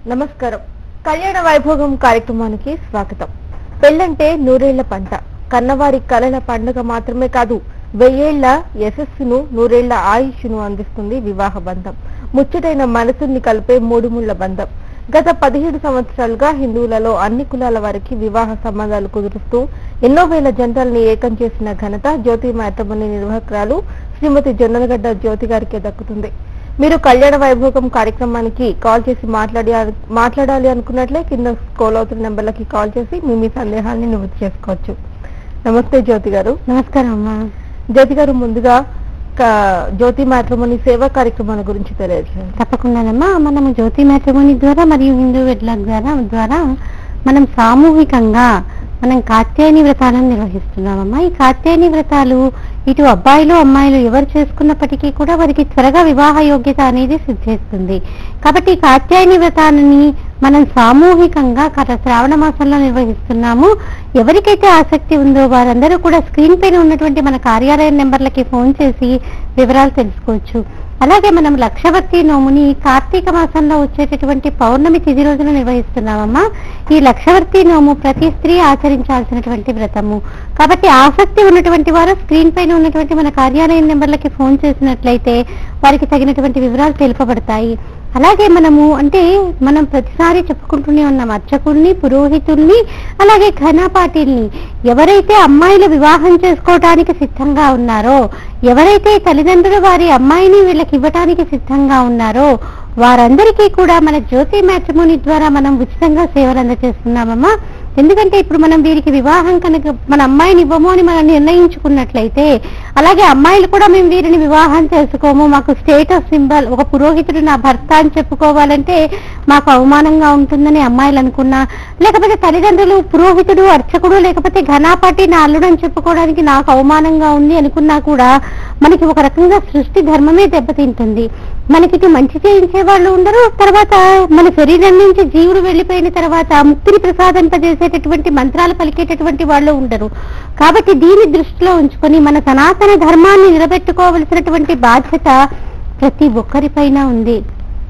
నమస్కారం కళ్యాణ వైభోగం కార్యక్రమానికి స్వాగతం పెళ్ళంటే నూరేళ్ల పంట కన్నవారి కలల పండుగ మాత్రమే కాదు వెయ్యేళ్ల యశస్సును నూరేళ్ల ఆయుష్ను అందిస్తుంది వివాహ బంధం ముచ్చటైన మనసుల్ని కలిపే మూడు ముళ్ల బంధం గత పదిహేడు సంవత్సరాలుగా హిందువులలో అన్ని కులాల వారికి వివాహ సంబంధాలు కుదురుస్తూ ఎన్నో వేల జంటల్ని ఏకం చేసిన ఘనత జ్యోతి మ్యాట్రిమోని నిర్వాహకురాలు శ్రీమతి జొన్నలగడ్డ జ్యోతి గారికి దక్కుతుంది మీరు కళ్యాణ వైభోగం కార్యక్రమానికి కాల్ చేసి మాట్లాడి మాట్లాడాలి అనుకున్నట్లే కింద స్కోల్ అవుతున్న నెంబర్లకి కాల్ చేసి మీ మీ సందేహాన్ని నివృత్తి చేసుకోవచ్చు నమస్తే జ్యోతి గారు నమస్కారం అమ్మా జ్యోతి గారు ముందుగా క- జ్యోతి మ్యాట్రిమోని సేవా కార్యక్రమాల గురించి తెలియజేయండి తప్పకుండానమ్మా మనము జ్యోతి మ్యాట్రిమోని ద్వారా మరియు హిందూ వెడ్ల ద్వారా ద్వారా మనం సామూహికంగా మనం కాత్యాయని వ్రతాలను నిర్వహిస్తున్నామమ్మా ఈ కాత్యాయని వ్రతాలు ఇటు అబ్బాయిలు అమ్మాయిలు ఎవరు చేసుకున్నప్పటికీ కూడా వారికి త్వరగా వివాహ యోగ్యత అనేది సిద్ధిస్తుంది కాబట్టి ఈ కాత్యాయని వ్రతాలని మనం సామూహికంగా కర- శ్రావణ మాసంలో నిర్వహిస్తున్నాము ఎవరికైతే ఆసక్తి ఉందో వారందరూ కూడా స్క్రీన్ పైన ఉన్నటువంటి మన కార్యాలయం నెంబర్లకి ఫోన్ చేసి వివరాలు తెలుసుకోవచ్చు అలాగే మనం లక్షవత్తి నోముని కార్తీక మాసంలో వచ్చేటటువంటి పౌర్ణమి తిథి రోజున నిర్వహిస్తున్నామమ్మా ఈ లక్షవర్తి నోము ప్రతి స్త్రీ ఆచరించాల్సినటువంటి వ్రతము కాబట్టి ఆసక్తి ఉన్నటువంటి వారు స్క్రీన్ పైన ఉన్నటువంటి మన కార్యాలయం నెంబర్లకి ఫోన్ చేసినట్లయితే వారికి తగినటువంటి వివరాలు తెలుపబడతాయి అలాగే మనము అంటే మనం ప్రతిసారి చెప్పుకుంటూనే ఉన్నాం అర్చకుల్ని పురోహితుల్ని అలాగే ఘనపాటిల్ని ఎవరైతే అమ్మాయిలు వివాహం చేసుకోవటానికి సిద్ధంగా ఉన్నారో ఎవరైతే తల్లిదండ్రులు వారి అమ్మాయిని వీళ్ళకి ఇవ్వటానికి సిద్ధంగా ఉన్నారో వారందరికీ కూడా మన జ్యోతి మ్యాట్రిమోని ద్వారా మనం ఉచితంగా సేవలు అందజేస్తున్నామమ్మా ఎందుకంటే ఇప్పుడు మనం వీరికి వివాహం కనుక మన అమ్మాయిని ఇవ్వము అని మనం నిర్ణయించుకున్నట్లయితే అలాగే అమ్మాయిలు కూడా మేము వీరిని వివాహం చేసుకోము మాకు స్టేటస్ సింబల్ ఒక పురోహితుడు నా భర్త అని చెప్పుకోవాలంటే మాకు అవమానంగా ఉంటుందని అమ్మాయిలు అనుకున్నా లేకపోతే తల్లిదండ్రులు పురోహితుడు అర్చకుడు లేకపోతే ఘనాపాటి నా అల్లుడు అని చెప్పుకోవడానికి నాకు అవమానంగా ఉంది అనుకున్నా కూడా మనకి ఒక రకంగా సృష్టి ధర్మమే దెబ్బతింటుంది మనకి ఇటు మంచి చేయించే వాళ్ళు ఉండరు తర్వాత మన శరీరం నుంచి జీవుడు వెళ్ళిపోయిన తర్వాత ముక్తిని ప్రసాదింపజేసేటటువంటి మంత్రాలు పలికేటటువంటి వాళ్ళు ఉండరు కాబట్టి దీన్ని దృష్టిలో ఉంచుకొని మన సనాతన ధర్మాన్ని నిలబెట్టుకోవలసినటువంటి బాధ్యత ప్రతి ఒక్కరిపైన ఉంది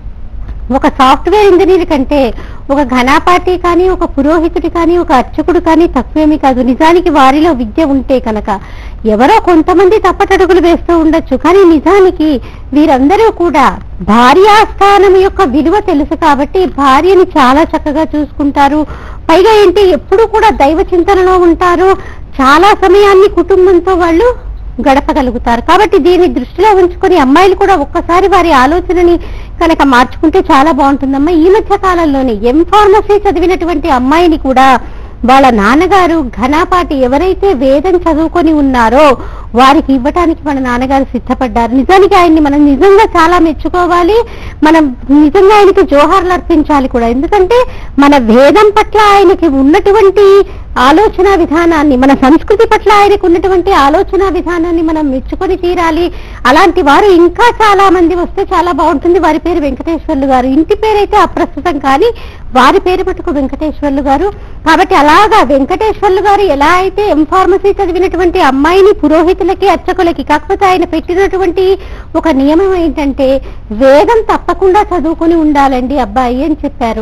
ఒక సాఫ్ట్వేర్ ఇంజనీర్ కంటే ఒక ఘనాపాటి కానీ ఒక పురోహితుడి కానీ ఒక అర్చకుడు కానీ తక్కువేమీ కాదు నిజానికి వారిలో విద్య ఉంటే కనుక ఎవరో కొంతమంది తప్పటడుగులు వేస్తూ ఉండొచ్చు కానీ నిజానికి వీరందరూ కూడా భార్యాస్థానం యొక్క విలువ తెలుసు కాబట్టి భార్యని చాలా చక్కగా చూసుకుంటారు పైగా ఏంటి ఎప్పుడు కూడా దైవ చింతనలో ఉంటారు చాలా సమయాన్ని కుటుంబంతో వాళ్ళు గడపగలుగుతారు కాబట్టి దీన్ని దృష్టిలో ఉంచుకొని అమ్మాయిలు కూడా ఒక్కసారి వారి ఆలోచనని కనుక మార్చుకుంటే చాలా బాగుంటుందమ్మా ఈ మధ్య కాలంలోనే ఎం ఫార్మసీ చదివినటువంటి అమ్మాయిని కూడా వాళ్ళ నాన్నగారు ఘనాపాటి ఎవరైతే వేదం చదువుకొని ఉన్నారో వారికి ఇవ్వటానికి మన నాన్నగారు సిద్ధపడ్డారు నిజానికి ఆయన్ని మనం నిజంగా చాలా మెచ్చుకోవాలి మనం నిజంగా ఆయనకి జోహార్లు అర్పించాలి కూడా ఎందుకంటే మన వేదం పట్ల ఆయనకి ఉన్నటువంటి ఆలోచన విధానాన్ని మన సంస్కృతి పట్ల ఆయనకు ఉన్నటువంటి ఆలోచన విధానాన్ని మనం మెచ్చుకొని తీరాలి అలాంటి వారు ఇంకా చాలా మంది వస్తే చాలా బాగుంటుంది వారి పేరు వెంకటేశ్వర్లు గారు ఇంటి పేరైతే అప్రస్తుతం కానీ వారి పేరు మటుకు వెంకటేశ్వర్లు గారు కాబట్టి అలాగా వెంకటేశ్వర్లు గారు ఎలా అయితే ఎం ఫార్మసీ చదివినటువంటి అమ్మాయిని పురోహితులకి అర్చకులకి కాకపోతే ఆయన పెట్టినటువంటి ఒక నియమం ఏంటంటే వేదం తప్పకుండా చదువుకొని ఉండాలండి అబ్బాయి అని చెప్పారు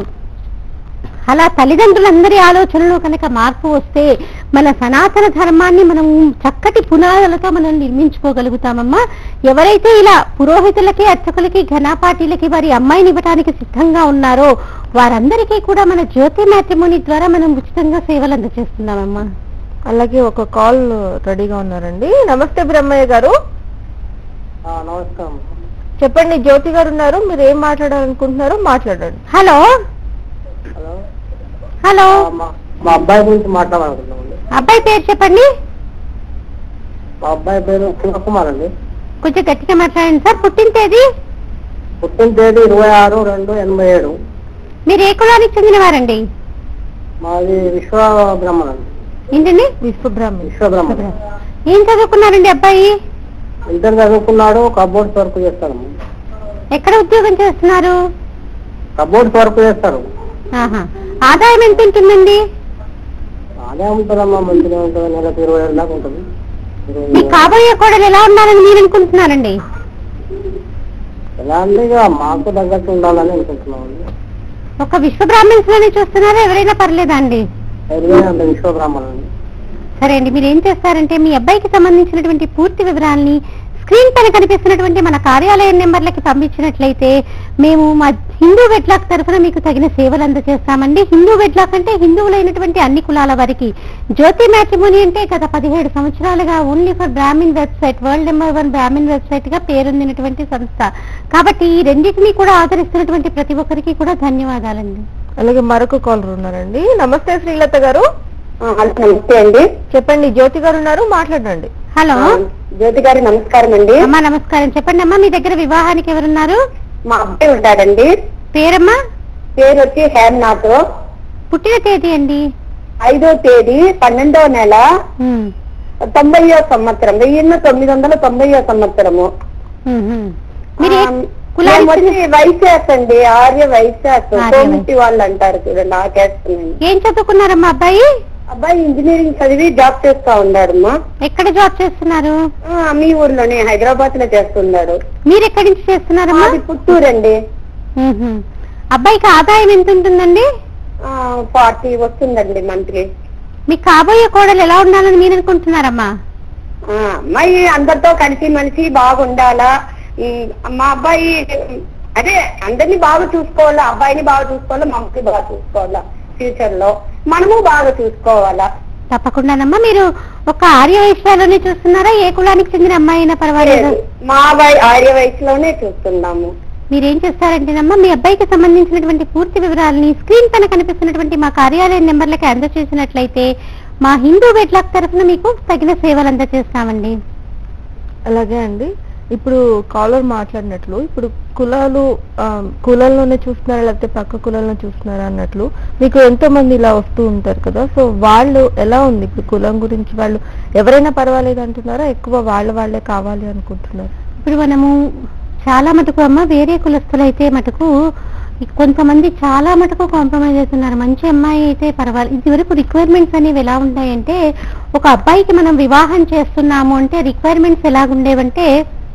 అలా తల్లిదండ్రులందరి ఆలోచనలో కనుక మార్పు వస్తే మన సనాతన ధర్మాన్ని మనం చక్కటి పునాదులతో మనం నిర్మించుకోగలుగుతామమ్మా ఎవరైతే ఇలా పురోహితులకి అర్చకులకి ఘనాపాటీలకి వారి అమ్మాయిని ఇవ్వడానికి సిద్ధంగా ఉన్నారో వారందరికీ కూడా మన జ్యోతి మ్యాట్రిమోని ద్వారా మనం ఉచితంగా సేవలు అందజేస్తున్నామమ్మా అలాగే ఒక కాల్ రెడీగా ఉన్నారండి నమస్తే బ్రహ్మయ్య గారు నమస్కారం చెప్పండి జ్యోతి గారు ఉన్నారు మీరు ఏం మాట్లాడాలనుకుంటున్నారో మాట్లాడండి హలో హలో హలో మా మా అబ్బాయి గురించి మాట్లాడాలనుకుంటున్నామండి అబ్బాయి పేరు చెప్పండి మా అబ్బాయి పేరు శివకుమార్ అండి కొంచెం గట్టిగా మాట్లాడండి సార్ పుట్టిన తేదీ పుట్టిన తేదీ ఇరవై ఆరు రెండు ఎనభై ఏడు మీరు ఏ కులానికి చెందినవారండి మాది విశ్వ బ్రహ్మన్ అండి ఏంటండి విశ్వబ్రాహ్మణి విశ్వ బ్రహ్మన్ ఏం చదువుకున్నారండి అబ్బాయి ఇంటర్ చదువుకున్నాడు కబోర్డ్స్ వర్క్ చేస్తాడు ఎక్కడ ఉద్యోగం చేస్తున్నారు కబోర్డ్స్ వర్క్ చేస్తారు ఆహా. ఆదాయం ఎంత ఉంటుందండి అదే ఉంటుందమ్మా మంచిగా ఉంటుంది నెలకు ఇరవై ఏడు దాకా ఉంటుంది ఇరవై మీ కాబోయే కోడలు ఎలా ఉన్నారని మీరు అనుకుంటున్నారండి ఎలా అంటే ఇక మాకు తగ్గట్టు ఉండాలని అనుకుంటున్నామండి ఒక విశ్వ బ్రాహ్మణ్స్ లోనే చూస్తున్నారా ఎవరైనా పర్లేదా అండి ఎరువైనా అంత విశ్వబ్రాహ్మణులు సరే అండి మీరు ఏం చేస్తారంటే మీ అబ్బాయికి సంబంధించినటువంటి పూర్తి వివరాల్ని స్క్రీన్ పైన కనిపిస్తున్నటువంటి మన కార్యాలయ నెంబర్లకి పంపించినట్లయితే మేము మా హిందూ వెట్లాక్ తరఫున మీకు తగిన సేవలు అందజేస్తామండి హిందూ వెట్లాక్ అంటే హిందువులైనటువంటి అన్ని కులాల వారికి జ్యోతి మ్యాట్రిమోని అంటే గత పదిహేడు సంవత్సరాలుగా only for Brahmin website world number one Brahmin website గా పేరొందినటువంటి సంస్థ కాబట్టి ఈ రెండింటినీ కూడా ఆదరిస్తున్నటువంటి ప్రతి ఒక్కరికి కూడా ధన్యవాదాలండి అలాగే మరొక కాలర్ ఉన్నారండి నమస్తే శ్రీలత గారు నమస్తే అండి చెప్పండి జ్యోతి గారు ఉన్నారు మాట్లాడండి హలో జ్యోతి గారి నమస్కారం అండి అమ్మా నమస్కారం చెప్పండి అమ్మా మీ దగ్గర వివాహానికి ఎవరున్నారు మా అబ్బాయి ఉంటాడండి పేరమ్మా పేరు వచ్చి హేమనాథ్ పుట్టిన తేదీ అండి ఐదో తేదీ పన్నెండో నెల ఉమ్, తొంభైయో సంవత్సరం వెయ్యి తొమ్మిది వందల తొంభైయో సంవత్సరము ఉమ్, ఉమ్. మీరు ఏ ఆ, కులానికి మేము వచ్చి వైశాఖ్ అండి ఆర్య వైశాఖ్ ఆర్య కోమిటి వాళ్ళు అంటారు చూడండి ఆ క్యాస్ట్ నేను. ఏం చదువుకున్నారమ్మా అబ్బాయి అబ్బాయి ఇంజనీరింగ్ చదివి జాబ్ చేస్తా ఉన్నాడమ్మా ఎక్కడ జాబ్ చేస్తున్నారు ఆ, మీ ఊర్లోనే హైదరాబాద్ లో చేస్తున్నాడు మీరు ఎక్కడి నుంచి చేస్తున్నారమ్మా అది పుత్తూరు అండి ఉహు. అబ్బాయికి ఆదాయం ఎంత ఉంటుందండి ఫార్టీ వస్తుందండి మంత్లీ మీ కాబోయే కోడలు ఎలా ఉండాలని మీరు అనుకుంటున్నారమ్మా అమ్మాయి అందరితో కలిసి మనిషి బాగుండాలా ఉమ్, మా అబ్బాయి అదే అందరినీ బాగా చూసుకోవాలా అబ్బాయిని బాగా చూసుకోవాలా మమ్మల్ని బాగా చూసుకోవాలా ఫ్యూచర్ లో మనము బాగా చూసుకోవాలా తప్పకుండానమ్మా మీరు ఒక ఆర్య వైశ్యాలోనే చూస్తున్నారా ఏ కులానికి చెందిన అమ్మాయి అయినా పర్వాలేదు లేదు, మా అబ్బాయి ఆర్య వయసులోనే చూస్తున్నాము మీరేం చేస్తారంటేనమ్మా మీ అబ్బాయికి సంబంధించినటువంటి పూర్తి వివరాలని స్క్రీన్ పైన కనిపిస్తున్నటువంటి మా కార్యాలయ నెంబర్లకి అందజేసినట్లయితే మా హిందూ వెట్లాక్ తరఫున మీకు తగిన సేవలు అందజేస్తామండి అలాగే అండి ఇప్పుడు కాలర్ మాట్లాడినట్లు ఇప్పుడు కులాలు ఆ, కులాల్లోనే చూస్తున్నారా లేకపోతే పక్క కులాలను చూస్తున్నారా అన్నట్లు మీకు ఎంతో మంది ఇలా వస్తూ ఉంటారు కదా సో వాళ్ళు ఎలా ఉంది ఇప్పుడు కులం గురించి వాళ్ళు ఎవరైనా పర్వాలేదు అంటున్నారా ఎక్కువ వాళ్ళ వాళ్ళే కావాలి అనుకుంటున్నారు ఇప్పుడు మనము చాలా మటుకు అమ్మ వేరే కులస్తులైతే మటుకు కొంతమంది చాలా మటుకు కాంప్రమైజ్ అవుతున్నారు మంచి అమ్మాయి అయితే పర్వాలేదు ఇది వరకు రిక్వైర్మెంట్స్ అనేవి ఎలా ఉంటాయంటే ఒక అబ్బాయికి మనం వివాహం చేస్తున్నాము అంటే రిక్వైర్మెంట్స్ ఎలాగుండేవంటే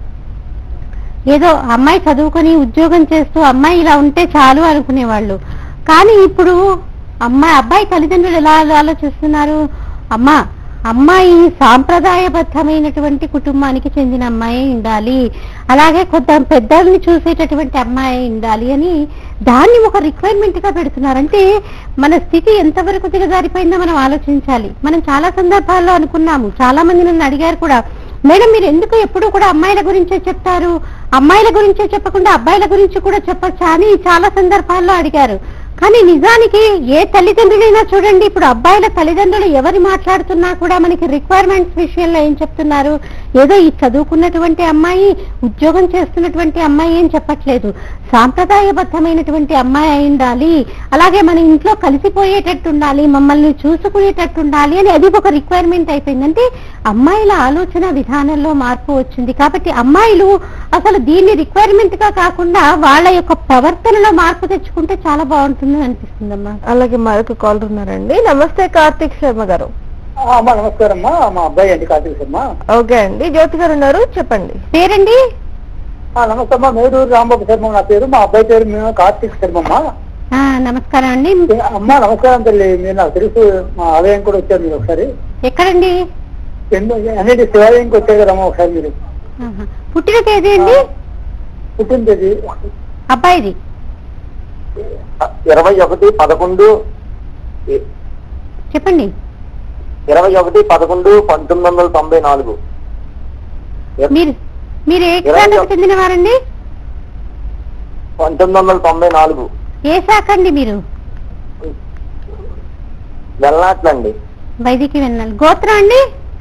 ఏదో అమ్మాయి చదువుకొని ఉద్యోగం చేస్తూ అమ్మాయి ఇలా ఉంటే చాలు అనుకునేవాళ్ళు కానీ ఇప్పుడు అమ్మాయి అబ్బాయి తల్లిదండ్రులు ఎలా ఆలోచిస్తున్నారు అమ్మా అమ్మాయి సాంప్రదాయబద్ధమైనటువంటి కుటుంబానికి చెందిన అమ్మాయి ఉండాలి అలాగే కొంత పెద్దల్ని చూసేటటువంటి అమ్మాయి ఉండాలి అని దాన్ని ఒక రిక్వైర్మెంట్ గా పెడుతున్నారు అంటే మన స్థితి ఎంతవరకు దిగజారిపోయిందో మనం ఆలోచించాలి మనం చాలా సందర్భాల్లో అనుకున్నాము చాలా మంది నన్ను అడిగారు కూడా మేడం మీరు ఎందుకు ఎప్పుడు కూడా అమ్మాయిల గురించే చెప్తారు అమ్మాయిల గురించే చెప్పకుండా అబ్బాయిల గురించి కూడా చెప్పచ్చా అని చాలా సందర్భాల్లో అడిగారు కానీ నిజానికి ఏ తల్లిదండ్రులైనా చూడండి ఇప్పుడు అబ్బాయిల తల్లిదండ్రులు ఎవరు మాట్లాడుతున్నా కూడా మనకి రిక్వైర్మెంట్స్ విషయంలో ఏం చెప్తున్నారు ఏదో ఈ చదువుకున్నటువంటి అమ్మాయి ఉద్యోగం చేస్తున్నటువంటి అమ్మాయి ఏం చెప్పట్లేదు సాంప్రదాయబద్ధమైనటువంటి అమ్మాయి అయి ఉండాలి అలాగే మన ఇంట్లో కలిసిపోయేటట్టు ఉండాలి మమ్మల్ని చూసుకునేటట్టు ఉండాలి అని అది ఒక రిక్వైర్మెంట్ అయిపోయింది అంటే అమ్మాయిల ఆలోచన విధానంలో మార్పు వచ్చింది కాబట్టి అమ్మాయిలు అసలు దీన్ని రిక్వైర్మెంట్ గా కాకుండా వాళ్ళ యొక్క ప్రవర్తనలో మార్పు తెచ్చుకుంటే చాలా బాగుంటుంది అనిపిస్తుందమ్మా అలాగే మరొక కాలర్ ఉన్నారండి నమస్తే కార్తీక్ శర్మ గారు అమ్మా నమస్కారం అమ్మా మా అబ్బాయి అండి కార్తీక్ శర్మ ఓకే అండి జ్యోతి గారు ఉన్నారు చెప్పండి పేరండి నమస్తే అమ్మా మేడూరు రాంబాబు శర్మ నా పేరు మా అబ్బాయి పేరు మేము కార్తీక్ శర్మ అమ్మా ఆ, నమస్కారం అండి అమ్మా నమస్కారం తల్లి మీరు నాకు తెలుసు మా ఆలయం కూడా వచ్చారు మీరు ఒకసారి ఎక్కడండి ఎన్నో అన్నిటి శివాలయంకి వచ్చారు కదమ్మా ఒకసారి మీరు ఆహా. పుట్టిన తేదీ అండి పుట్టినది అబ్బాయిది ఇరవై ఒకటి పదకొండు చెప్పండి ఇరవై ఒకటి పదకొండు పంతొమ్మిది వందల తొంభై నాలుగు మీరు మీరు ఏ శాఖకు చెందిన వారండి పంతొమ్మిది వందల తొంభై నాలుగు ఏ శాఖ అండి మీరు వెళ్ళాట్లండి వైదికి వెళ్ళాలి గోత్రం అండి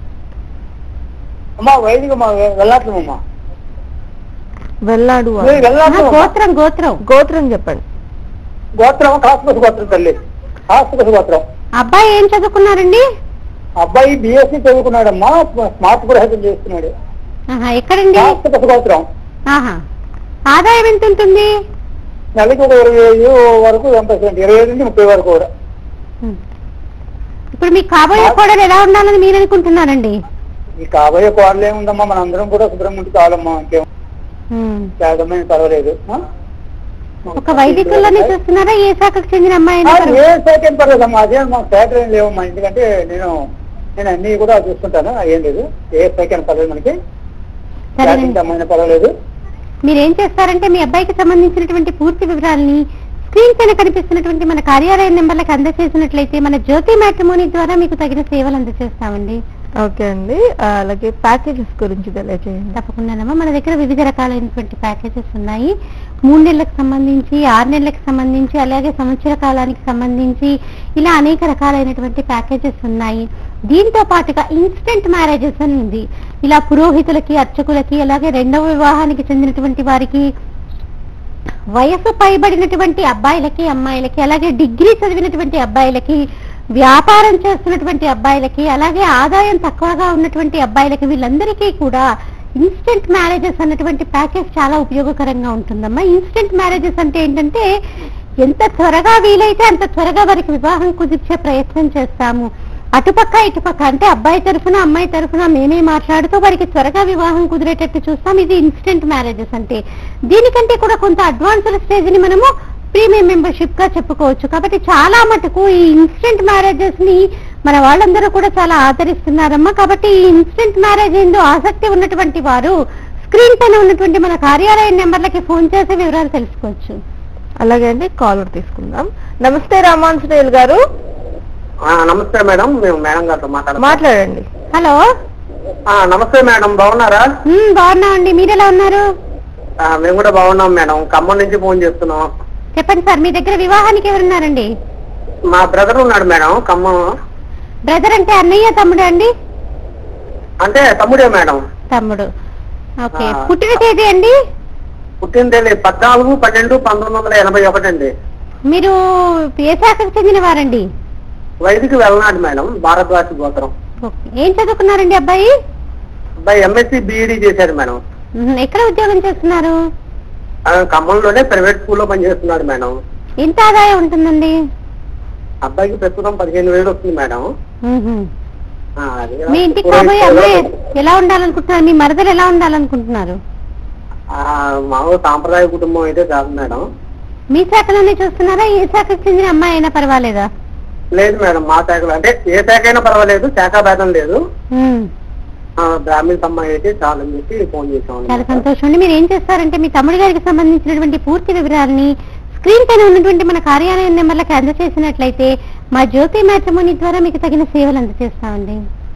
అమ్మా వైదిక మా వెళ్ళట్లేమమ్మా వెళ్ళాడు మీరు అని. ఆ, వెళ్ళట్లేమమ్మా గోత్రం గోత్రం గోత్రం చెప్పండి గోత్రం కాస్పస్ గోత్రం తల్లి కాస్పస్ గోత్రం అబ్బాయి ఏం చదువుకున్నారండి అబ్బాయి బిఎస్సి చదువుకున్నాడమ్మా స్మార్ట్ గృహం చేస్తున్నాడు ఆహా ఎక్కడండి కాస్పస్ గోత్రం ఆహా ఆదాయం ఎంత ఉంటుంది నెలకి ఒక ఇరవై ఐదు వరకు పంపిస్తుంది ఇరవై ఐదు నుంచి ముప్పై వరకు కూడా ఉం. ఇప్పుడు మీకు కాబోయే కోడలు ఎలా ఉండాలని మీరు అనుకుంటున్నారండి ఈ కాబోయే కోడలు ఏముందమ్మా మన అందరం కూడా శుభ్రంగా ఉంటే చాలమ్మా ఇంకేం ఉం. చేద్దామని పర్వాలేదు ఆ? ఒక వైదికుల్లోనే చూస్తున్నారా ఏ శాఖకు చెందిన అమ్మాయి అయినా ఆ, పర్వాలేదు. ఏ సైట్ ఏం పర్లేదమ్మా అదే మా ఫ్యాక్టరీ ఏం లేవు మా ఇంటికంటే నేను నేను అన్ని కూడా చూసుకుంటాను ఏం లేదు ఏ సైట్ అయినా పర్లేదు మనకి సరేనండి ఫ్యాక్టరీ అమ్మాయినా పర్వాలేదు మీరు ఏం చేస్తారంటే మీ అబ్బాయికి సంబంధించినటువంటి పూర్తి వివరాలని స్క్రీన్ పైన కనిపిస్తున్నటువంటి మన కార్యాలయ నెంబర్లకు అందజేసినట్లయితే మన జ్యోతి మ్యాట్రిమోనీ ద్వారా మీకు తగిన సేవలు అందజేస్తామండి ఓకే అండి ఆ, అలాగే ప్యాకేజెస్ గురించి తెలియజేయండి తప్పకుండానమ్మా మన దగ్గర వివిధ రకాలైనటువంటి ప్యాకేజెస్ ఉన్నాయి మూడు నెలలకు సంబంధించి ఆరు నెలలకు సంబంధించి అలాగే సంవత్సర కాలానికి సంబంధించి ఇలా అనేక రకాలైనటువంటి ప్యాకేజెస్ ఉన్నాయి దీంతో పాటుగా ఇన్స్టెంట్ మ్యారేజెస్ అని ఉంది ఇలా పురోహితులకి అర్చకులకి అలాగే రెండవ వివాహానికి చెందినటువంటి వారికి వయసు పైబడినటువంటి అబ్బాయిలకి అమ్మాయిలకి అలాగే డిగ్రీ చదివినటువంటి అబ్బాయిలకి వ్యాపారం చేస్తున్నటువంటి అబ్బాయిలకి అలాగే ఆదాయం తక్కువగా ఉన్నటువంటి అబ్బాయిలకి వీళ్ళందరికీ కూడా ఇన్స్టెంట్ మ్యారేజెస్ అన్నటువంటి ప్యాకేజ్ చాలా ఉపయోగకరంగా ఉంటుందమ్మా ఇన్స్టెంట్ మ్యారేజెస్ అంటే ఏంటంటే ఎంత త్వరగా వీలైతే అంత త్వరగా వారికి వివాహం కుదిర్చే ప్రయత్నం చేస్తాము అటుపక్క ఇటుపక్క అంటే అబ్బాయి తరఫున అమ్మాయి తరఫున మేమే మాట్లాడుతూ వారికి త్వరగా వివాహం కుదిరేటట్టు చూస్తాం ఇది ఇన్స్టెంట్ మ్యారేజెస్ అంటే దీనికంటే కూడా కొంత అడ్వాన్స్డ్ స్టేజ్ ని మనము ప్రీమియం మెంబర్షిప్ గా చెప్పుకోవచ్చు కాబట్టి చాలా మటుకు ఈ ఇన్స్టెంట్ మ్యారేజెస్ ని మన వాళ్ళందరూ కూడా చాలా ఆదరిస్తున్నారమ్మా కాబట్టి ఈ ఇన్స్టెంట్ మ్యారేజ్ ఏందో ఆసక్తి ఉన్నటువంటి వారు స్క్రీన్ పైన ఉన్నటువంటి మన కార్యాలయ నెంబర్లకి ఫోన్ చేసి వివరాలు తెలుసుకోవచ్చు అలాగే అండి కాలర్ తీసుకుందాం నమస్తే రామాంజనేయులు గారు ఆ, నమస్తే మేడం మేము మేడం గారితో మాట్లాడాలి మాట్లాడండి హలో నమస్తే మేడం బాగున్నారా ఉమ్, బాగున్నామండి మీరు ఎలా ఉన్నారు ఆ, మేము కూడా బాగున్నాం మేడం ఖమ్మం నుంచి ఫోన్ చేస్తున్నాం చెప్పండి సార్ మీ దగ్గర వివాహానికి ఎవరున్నారండి మా బ్రదర్ ఉన్నాడు మేడం ఖమ్మం బ్రదర్ అంటే అన్నయ్య తమ్ముడు అండి అంటే తమ్ముడే మేడం తమ్ముడు ఓకే ఆ. పుట్టిన తేదీ అండి పుట్టింది పద్నాలుగు పన్నెండు పంతొమ్మిది వందల ఎనభై ఒకటి అండి మీరు ఏ శాఖకు చెందిన వారండి వైదికి వెళ్ళనాడు మేడం భారద్వాజ గోత్రం ఓకే. ఏం చదువుకున్నారండి అబ్బాయి అబ్బాయి ఎంఎస్సి బీఈడి చేశాడు మేడం ఉహు, ఎక్కడ ఉద్యోగం చేస్తున్నారు ఆ, ఖమ్మంలోనే ప్రైవేట్ స్కూల్లో పనిచేస్తున్నాడు మేడం ఎంత ఆదాయం ఉంటుందండి అబ్బాయికి ప్రస్తుతం పదిహేను వేలు వస్తుంది మేడం ఉహు. ఆ, అది మీ ఇంటికి కాబోయే అమ్మాయి ఎలా ఉండాలనుకుంటున్నారు మీ మరదలు ఎలా ఉండాలనుకుంటున్నారు ఆ, మామూలు సాంప్రదాయ కుటుంబం అయితే కాదు మేడం మీ శాఖలోనే చూస్తున్నారా ఏ శాఖకు చెందిన అమ్మాయి అయినా పర్వాలేదా లేదు మేడం మా శాఖలో అంటే ఏ శాఖ అయినా పర్వాలేదు శాఖ భేదం లేదు ఉమ్. ఆ, బ్రాహ్మణ అమ్మాయి అయితే చాలని చెప్పి ఫోన్ చేసాం చాలా సంతోషం అండి మీరు ఏం చేస్తారంటే మీ తమ్ముడి గారికి సంబంధించినటువంటి పూర్తి వివరాలని స్క్రీన్ పైన ఉన్నటువంటి మన కార్యాలయం నెంబర్లకు అందజేసినట్లయితే మా జ్యోతి మ్యాట్రిమోని ద్వారా మీకు తగిన సేవలు అందజేస్తామండి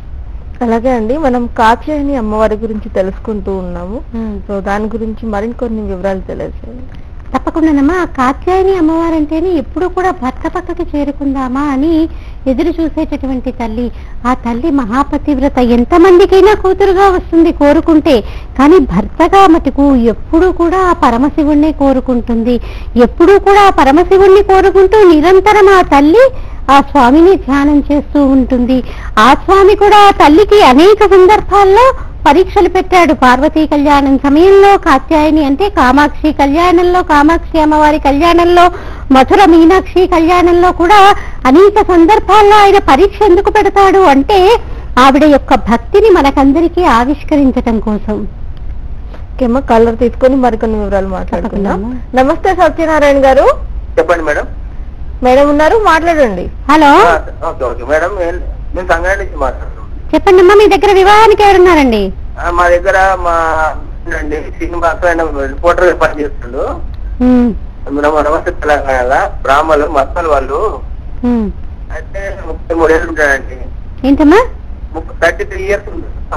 అలాగే అండి మనం కాత్యాయని అమ్మవారి గురించి తెలుసుకుంటూ ఉన్నాము ఉమ్. సో దాని గురించి మరికొన్ని వివరాలు తెలియజేయండి తప్పకుండానమ్మా ఆ కాత్యాయని అమ్మవారు అంటేనే ఎప్పుడు కూడా భర్త పక్కకి చేరుకుందామా అని ఎదురు చూసేటటువంటి తల్లి ఆ తల్లి మహాపతివ్రత ఎంతమందికైనా కూతురుగా వస్తుంది కోరుకుంటే కానీ భర్తగా మటుకు ఎప్పుడు కూడా ఆ పరమశివుణ్ణి కోరుకుంటుంది ఎప్పుడూ కూడా ఆ పరమశివుణ్ణి కోరుకుంటూ నిరంతరం ఆ తల్లి ఆ స్వామిని ధ్యానం చేస్తూ ఉంటుంది ఆ స్వామి కూడా ఆ తల్లికి అనేక సందర్భాల్లో పరీక్షలు పెట్టాడు పార్వతీ కళ్యాణం సమయంలో కాత్యాయని అంటే కామాక్షి కళ్యాణంలో కామాక్షి అమ్మవారి కళ్యాణంలో మధుర మీనాక్షి కళ్యాణంలో కూడా అనేక సందర్భాల్లో ఆయన పరీక్ష ఎందుకు పెడతాడు అంటే ఆవిడ యొక్క భక్తిని మనకందరికీ ఆవిష్కరించటం కోసం ఓకేమ్మా కలర్ తీసుకొని మరికొన్ని వివరాలు మాట్లాడుకుందాం తప్పకుండా. నమస్తే సత్యనారాయణ గారు చెప్పండి మేడం మేడం ఉన్నారు మాట్లాడండి హలో ఓకే ఓకే మేడం మేము సంగారెడ్డి నుంచి మాట్లాడుతున్నాం చెప్పండి అమ్మా మీ దగ్గర వివాహానికి ఎవరున్నారండి ఆ, మా దగ్గర మా అండి శ్రీనివాస ఆయన రిపోర్టర్ గా పనిచేస్తుండు ఉమ్, మనం నమస్తే తెలంగాణ బ్రాహ్మణులు మత్తాలు వాళ్ళు ఉమ్. అయితే ముప్పై మూడేళ్ళు ఉంటాడండి ఏంటమ్మా థర్టీ త్రీ ఇయర్స్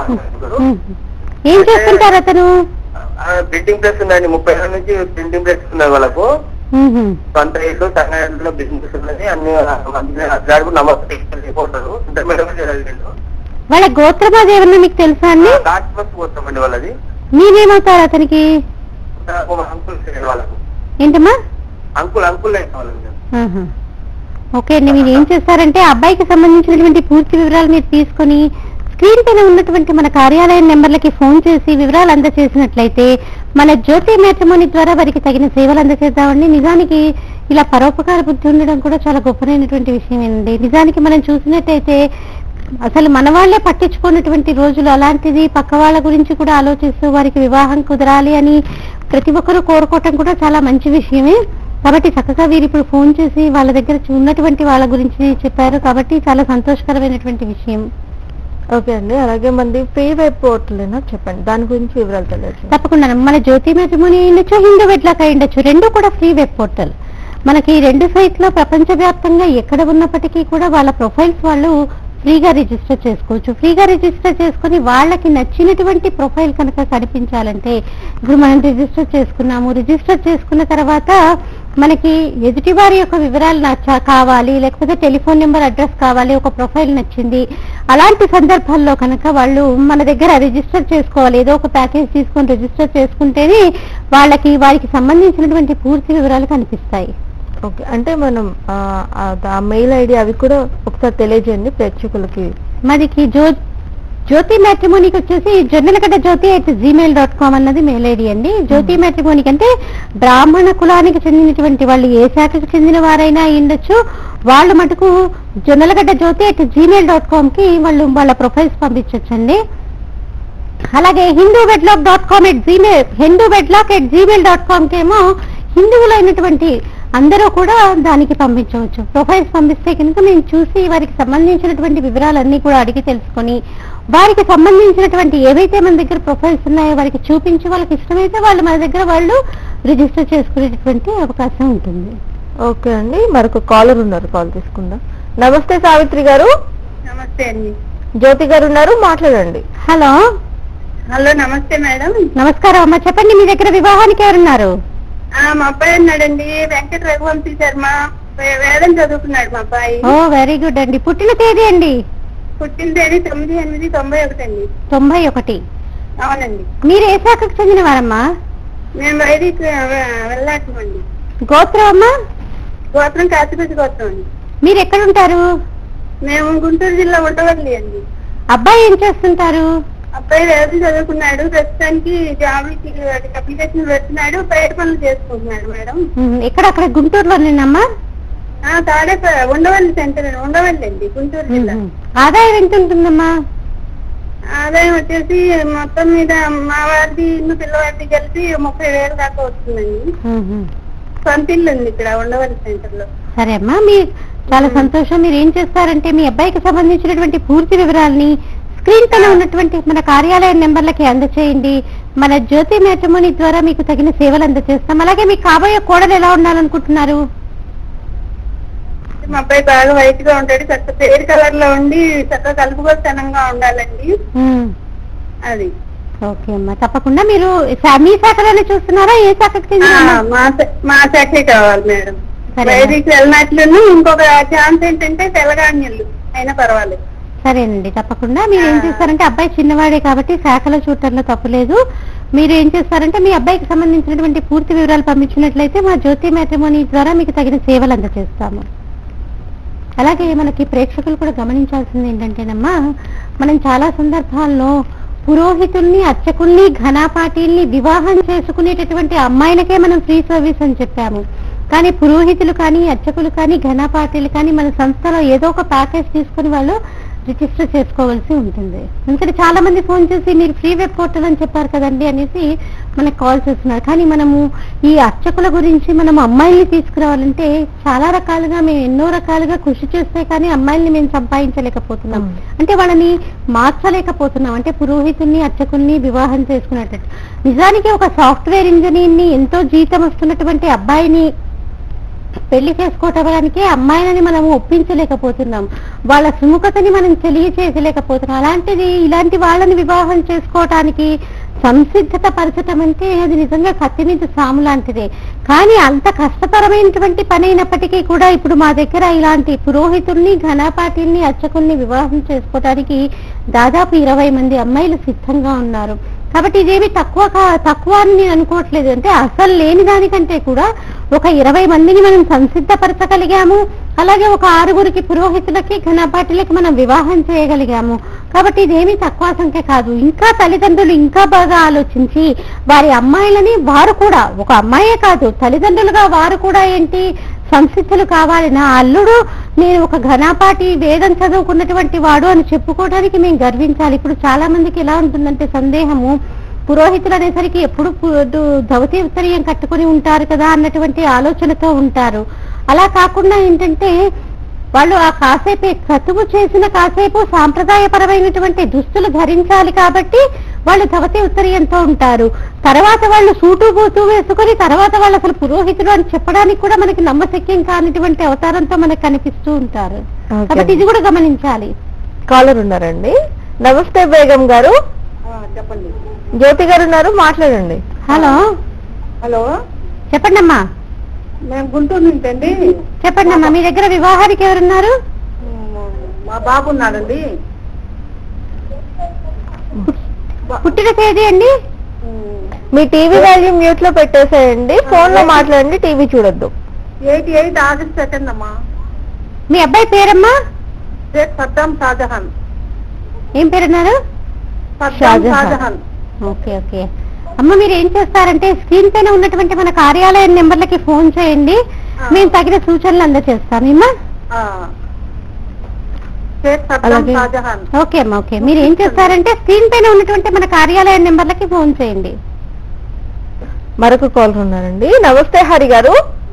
ఉమ్. ఏం చేస్తుంటారు అతను ప్రింటింగ్ ప్రెస్ ఉందండి ముప్పై ఏళ్ళ నుంచి ప్రింటింగ్ ప్రెస్ ఉన్నది వాళ్ళకు ఉహు. సొంత ఇల్లు సంగారెడ్డిలో బిజినెస్ ఉన్నది అన్ని అట్లాడు నమస్తే రిపోర్టర్ ఇంటర్మీడియట్ చదివిండు వాళ్ళ గోత్రం అది ఏమన్నా మీకు తెలుసా అండి కాస్ట్ బస్ పోతామండి వాళ్ళది మీరేమవుతారు అతనికి అంకుల్ వాళ్ళకు ఏంటమ్మా అంకుల్ అంకుల్ వాళ్ళకి ఆహా. ఓకే అండి మీరు ఏం చేస్తారంటే ఆ అబ్బాయికి సంబంధించినటువంటి పూర్తి వివరాలు మీరు తీసుకొని స్క్రీన్ పైన ఉన్నటువంటి మన కార్యాలయం నెంబర్లకి ఫోన్ చేసి వివరాలు అందజేసినట్లయితే మన జ్యోతి మ్యాట్రిమోని ద్వారా వారికి తగిన సేవలు అందజేద్దామండి నిజానికి ఇలా పరోపకార బుద్ధి ఉండడం కూడా చాలా గొప్పనైనటువంటి విషయమేనండి నిజానికి మనం చూసినట్టయితే అసలు మన వాళ్ళే పట్టించుకున్నటువంటి రోజులు అలాంటిది పక్క వాళ్ళ గురించి కూడా ఆలోచిస్తూ వారికి వివాహం కుదరాలి అని ప్రతి ఒక్కరూ కోరుకోవటం కూడా చాలా మంచి విషయమే కాబట్టి చక్కగా వీరు ఇప్పుడు ఫోన్ చేసి వాళ్ళ దగ్గర ఉన్నటువంటి వాళ్ళ గురించి చెప్పారు కాబట్టి చాలా సంతోషకరమైనటువంటి విషయం ఓకే అండి అలాగే మంది ఫ్రీ వెబ్ పోర్టల్ ఏనా చెప్పండి దాని గురించి వివరాలు తెలియజేయండి తప్పకుండా మన జ్యోతి మ్యాట్రిమోని ఉండొచ్చు హిందూ వెడ్లాక్ అయి ఉండొచ్చు రెండు కూడా ఫ్రీ వెబ్ పోర్టల్ మనకి ఈ రెండు సైట్లో ప్రపంచవ్యాప్తంగా ఎక్కడ ఉన్నప్పటికీ కూడా వాళ్ళ ప్రొఫైల్స్ వాళ్ళు ఫ్రీగా రిజిస్టర్ చేసుకోవచ్చు ఫ్రీగా రిజిస్టర్ చేసుకొని వాళ్ళకి నచ్చినటువంటి ప్రొఫైల్ కనుక కనిపించాలంటే ఇప్పుడు మనం రిజిస్టర్ చేసుకున్నాము రిజిస్టర్ చేసుకున్న తర్వాత మనకి ఎదుటి వారి యొక్క వివరాలు నచ్చ కావాలి లేకపోతే టెలిఫోన్ నెంబర్ అడ్రస్ కావాలి ఒక ప్రొఫైల్ నచ్చింది అలాంటి సందర్భాల్లో కనుక వాళ్ళు మన దగ్గర రిజిస్టర్ చేసుకోవాలి ఏదో ఒక ప్యాకేజ్ తీసుకొని రిజిస్టర్ చేసుకుంటేనే వాళ్ళకి వారికి సంబంధించినటువంటి పూర్తి వివరాలు కనిపిస్తాయి ఓకే అంటే మనం ఆ, ఆ- ఆ మెయిల్ ఐడి అవి కూడా ఒకసారి తెలియజేయండి ప్రేక్షకులకి మనకి జ్యో జ్యోతి మ్యాట్రిమోనీకి వచ్చేసి జొన్నలగడ్డ జ్యోతి అయితే జీమెయిల్ డాట్ కామ్ అన్నది మెయిల్ ఐడి అండి జ్యోతి మ్యాట్రిమోనీకి అంటే బ్రాహ్మణ కులానికి చెందినటువంటి వాళ్ళు ఏ శాఖకు చెందిన వారైనా అయి ఉండొచ్చు వాళ్ళు మటుకు జొన్నలగడ్డ జ్యోతి అయితే జీమెయిల్ డాట్ కామ్ కి వాళ్ళు వాళ్ళ ప్రొఫైల్స్ పంపించవచ్చండి అలాగే Hindu wedlock dot com at Gmail Hindu wedlock at Gmail dot com కేమో హిందువులైనటువంటి అందరూ కూడా దానికి పంపించవచ్చు ప్రొఫైల్స్ పంపిస్తే కనుక మేము చూసి వారికి సంబంధించినటువంటి వివరాలన్నీ కూడా అడిగి తెలుసుకొని వారికి సంబంధించినటువంటి ఏవైతే మన దగ్గర ప్రొఫైల్స్ ఉన్నాయో వారికి చూపించి వాళ్ళకి ఇష్టమైతే వాళ్ళు మన దగ్గర వాళ్ళు రిజిస్టర్ చేసుకునేటటువంటి అవకాశం ఉంటుంది ఓకే అండి మరొక కాలర్ ఉన్నారు కాల్ తీసుకుందాం నమస్తే సావిత్రి గారు నమస్తే అండి జ్యోతి గారు ఉన్నారు మాట్లాడండి హలో హలో నమస్తే మేడం నమస్కారం అమ్మా చెప్పండి మీ దగ్గర వివాహానికి ఎవరున్నారు ఆ, మా అబ్బాయి ఉన్నాడండి వెంకట రఘువంశీ శర్మ వే- వేదం చదువుకున్నాడు మా అబ్బాయి ఓ వెరీ గుడ్ అండి పుట్టిన తేదీ అండి పుట్టిన తేదీ తొమ్మిది ఎనిమిది తొంభై ఒకటి అండి తొంభై ఒకటి అవునండి మీరు ఏ శాఖకు చెందిన వారమ్మా మేము వైదిక వెళ్ళాటమండి గోత్రం అమ్మా గోత్రం కాశీపతి గోత్రం అండి మీరు ఎక్కడ ఉంటారు మేము గుంటూరు జిల్లా ఉండవల్లి అండి అబ్బాయి ఏం చేస్తుంటారు అబ్బాయి వేదం చదువుకున్నాడు ప్రస్తుతానికి జాబ్లకి వాటికి అప్లికేషన్ పెడుతున్నాడు బయట పనులు చేసుకుంటున్నాడు మేడం ఉమ్, ఎక్కడ అక్కడ గుంటూరులోనేనమ్మా ఆ తాడే ఉండవల్లి సెంటర్ ఉండవల్లి అండి గుంటూరు జిల్లా ఉమ్, ఆదాయం ఎంత ఉంటుందమ్మా ఆదాయం వచ్చేసి మొత్తం మీద మా వారిది ఇల్లు పిల్లవారిది కలిపి ముప్పై వేలు దాకా వస్తుందండి ఉమ్, సొంత ఇల్లు ఉంది ఇక్కడ ఉండవల్లి సెంటర్ లో సరే అమ్మా మీ చాలా సంతోషం మీరు ఏం చేస్తారంటే మీ అబ్బాయికి సంబంధించినటువంటి పూర్తి వివరాల్ని స్క్రీన్ పైన ఉన్నటువంటి మన కార్యాలయ నెంబర్లకి అందచేయండి మన జ్యోతి మ్యాట్రిమోని ద్వారా మీకు తగిన సేవలు అందజేస్తాం అలాగే మీ కాబోయే కోడలు ఎలా ఉండాలనుకుంటున్నారు మా అబ్బాయి బాగా వైట్ గా ఉంటాడు చక్కగా పేరు కలర్ లో ఉండి చక్కగా కలుపుకొస్తనంగా ఉండాలండి ఉమ్, అది ఓకే అమ్మా తప్పకుండా మీరు శా- మీ శాఖలోనే చూస్తున్నారా ఏ శాఖకు ఆ, చెందిన మా స- మా శాఖే కావాలి మేడం సరే. వైదికి వెళ్ళినట్లును ఇంకొక ఛాన్స్ ఏంటంటే తెలంగాణలు అయినా పర్వాలేదు సరేనండి తప్పకుండా మీరు ఏం ఆ. చేస్తారంటే అబ్బాయి చిన్నవాడే కాబట్టి శాఖలో చూడటంలో తప్పులేదు మీరు ఏం చేస్తారంటే మీ అబ్బాయికి సంబంధించినటువంటి పూర్తి వివరాలు పంపించినట్లయితే మా జ్యోతి మ్యాట్రిమోని ద్వారా మీకు తగిన సేవలు అందజేస్తాము అలాగే మనకి ప్రేక్షకులు కూడా గమనించాల్సింది ఏంటంటేనమ్మా మనం చాలా సందర్భాల్లో పురోహితుల్ని అర్చకుల్ని ఘనాపాటీల్ని వివాహం చేసుకునేటటువంటి అమ్మాయిలకే మనం ఫ్రీ సర్వీస్ అని చెప్పాము కానీ పురోహితులు కానీ అర్చకులు కానీ ఘనాపాటీలు కానీ మన సంస్థలో ఏదో ఒక ప్యాకేజ్ తీసుకుని వాళ్ళు రిజిస్టర్ చేసుకోవాల్సి ఉంటుంది ఎందుకంటే చాలా మంది ఫోన్ చేసి మీరు ఫ్రీ వెబ్ పోర్టల్ అని చెప్పారు కదండి అనేసి మనకు కాల్ చేస్తున్నారు కానీ మనము ఈ అర్చకుల గురించి మనం అమ్మాయిల్ని తీసుకురావాలంటే చాలా రకాలుగా మేము ఎన్నో రకాలుగా కృషి చేస్తే కానీ అమ్మాయిల్ని మేము సంపాదించలేకపోతున్నాం Hmm. అంటే వాళ్ళని మార్చలేకపోతున్నాం అంటే పురోహితుల్ని అర్చకుల్ని వివాహం చేసుకునేటట్టు నిజానికి ఒక సాఫ్ట్వేర్ ఇంజనీర్ ని ఎంతో జీతం వస్తున్నటువంటి అబ్బాయిని పెళ్లి చేసుకోవటానికి అమ్మాయిలని మనం ఒప్పించలేకపోతున్నాం వాళ్ళ సుముఖతని మనం తెలియచేయలేకపోతున్నాం అలాంటిది ఇలాంటి వాళ్ళని వివాహం చేసుకోవటానికి సంసిద్ధత పరచటం అంటే అది నిజంగా కత్తి మీద సాము లాంటిదే కానీ అంత కష్టతరమైనటువంటి పని అయినప్పటికీ కూడా ఇప్పుడు మా దగ్గర ఇలాంటి పురోహితుల్ని ఘనపాటిల్ని అర్చకుల్ని వివాహం చేసుకోవటానికి దాదాపు ఇరవై మంది అమ్మాయిలు సిద్ధంగా ఉన్నారు కాబట్టి ఇదేమి తక్కువ కా- తక్కువ అని నేను అనుకోవట్లేదు అంటే అసలు లేని దానికంటే కూడా ఒక ఇరవై మందిని మనం సంసిద్ధపరచగలిగాము అలాగే ఒక ఆరుగురికి పురోహితులకి ఘనపాటిలకి మనం వివాహం చేయగలిగాము కాబట్టి ఇదేమీ తక్కువ సంఖ్య కాదు ఇంకా తల్లిదండ్రులు ఇంకా బాగా ఆలోచించి వారి అమ్మాయిలని వారు కూడా ఒక అమ్మాయే కాదు తల్లిదండ్రులుగా వారు కూడా ఏంటి సంసిద్ధులు కావాలి నా అల్లుడు నేను ఒక ఘనాపాటి వేదం చదువుకున్నటువంటి వాడు అని చెప్పుకోవడానికి మేము గర్వించాలి ఇప్పుడు చాలా మందికి ఎలా ఉంటుందంటే సందేహము పురోహితులు అనేసరికి ఎప్పుడు పు- దు- ధవతి ఉత్తరీయం కట్టుకొని ఉంటారు కదా అన్నటువంటి ఆలోచనతో ఉంటారు అలా కాకుండా ఏంటంటే వాళ్ళు ఆ కాసేపు క్రతువు చేసిన కాసేపు సాంప్రదాయపరమైనటువంటి దుస్తులు ధరించాలి కాబట్టి వాళ్ళు ధవతి ఉత్తరీయంతో ఉంటారు తర్వాత వాళ్ళు సూటు బూటు వేసుకొని తర్వాత వాళ్ళు అసలు పురోహితుడు అని చెప్పడానికి కూడా మనకి నమ్మశక్యం కానిటువంటి అవతారంతో మనకు కనిపిస్తూ ఉంటారు ఓకే. కాబట్టి ఇది కూడా గమనించాలి కాలర్ ఉన్నారండి నమస్తే బేగం గారు చెప్పండి జ్యోతి గారు ఉన్నారు మాట్లాడండి హలో హలో చెప్పండి అమ్మా మేము గుంటూరు నుంచి అండి చెప్పండి అమ్మా మీ దగ్గర వివాహానికి ఎవరున్నారు మా బాబు ఉన్నాడండి పుట్టిన తేదీ అండి మీ టీవీ వాల్యూమ్ మ్యూట్ లో పెట్టేసేయండి ఫోన్ లో మాట్లాడండి టీవీ చూడొద్దు ఎయిటీ ఎయిట్ ఆగస్ట్ సెకండ్ అమ్మా మీ అబ్బాయి పేరమ్మా షేక్ సద్దాం షాజహాన్ ఏం పేరున్నారు సద్దాం షాజహాన్. షాజహాన్ ఓకే ఓకే అమ్మ మీరు ఏం చేస్తారంటే స్క్రీన్ పైన ఉన్నటువంటి మన కార్యాలయం నెంబర్లకి ఫోన్ చేయండి మేము తగిన సూచనలు అందజేస్తాం ఏమ్మా ఆ. షేక్ సద్దాం అలాగే. షాజహాన్ ఓకే అమ్మా ఓకే మీరు ఏం చేస్తారంటే స్క్రీన్ పైన ఉన్నటువంటి మన కార్యాలయం నెంబర్లకి ఫోన్ చేయండి మరొక కాలర్ ఉన్నారండి నమస్తే హరి గారు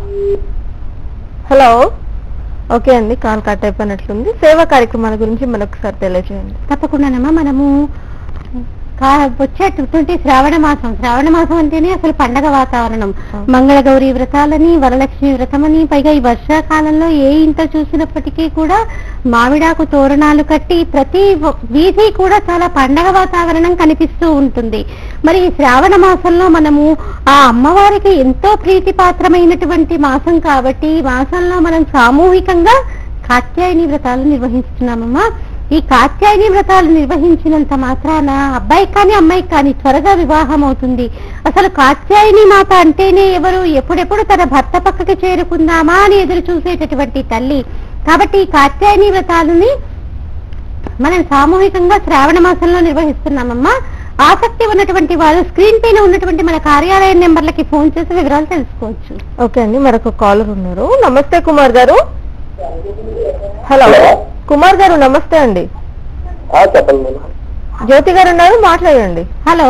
హలో ఓకే అండి కాల్ కట్ అయిపోయినట్లుంది సేవా కార్యక్రమాల గురించి మరొకసారి తెలియజేయండి తప్పకుండానమ్మా మనము కా- వచ్చేటటువంటి శ్రావణ మాసం శ్రావణ మాసం అంటేనే అసలు పండగ వాతావరణం మంగళగౌరి వ్రతాలని వరలక్ష్మి వ్రతమని పైగా ఈ వర్షాకాలంలో ఏ ఇంట చూసినప్పటికీ కూడా మామిడాకు తోరణాలు కట్టి ప్రతి వ- వీధి కూడా చాలా పండగ వాతావరణం కనిపిస్తూ ఉంటుంది మరి ఈ శ్రావణ మాసంలో మనము ఆ అమ్మవారికి ఎంతో ప్రీతిపాత్రమైనటువంటి మాసం కాబట్టి ఈ మాసంలో మనం సామూహికంగా కాత్యాయని వ్రతాలు నిర్వహిస్తున్నామమ్మా ఈ కాత్యాయని వ్రతాలు నిర్వహించినంత మాత్రాన అబ్బాయికి కానీ అమ్మాయికి కానీ త్వరగా వివాహం అవుతుంది అసలు కాత్యాయని మాత అంటేనే ఎవరు ఎప్పుడెప్పుడు తన భర్త పక్కకి చేరుకుందామా అని ఎదురు చూసేటటువంటి తల్లి కాబట్టి ఈ కాత్యాయని వ్రతాలని మనం సామూహికంగా శ్రావణ మాసంలో నిర్వహిస్తున్నామమ్మా ఆసక్తి ఉన్నటువంటి వారు స్క్రీన్ పైన ఉన్నటువంటి మన కార్యాలయ నెంబర్లకి ఫోన్ చేసి వివరాలు తెలుసుకోవచ్చు ఓకే అండి మరొక కాలర్ ఉన్నారు నమస్తే కుమార్ గారు హలో కుమార్ గారు నమస్తే అండి చెప్పండి మేడం జ్యోతి గారు ఉన్నారు మాట్లాడండి హలో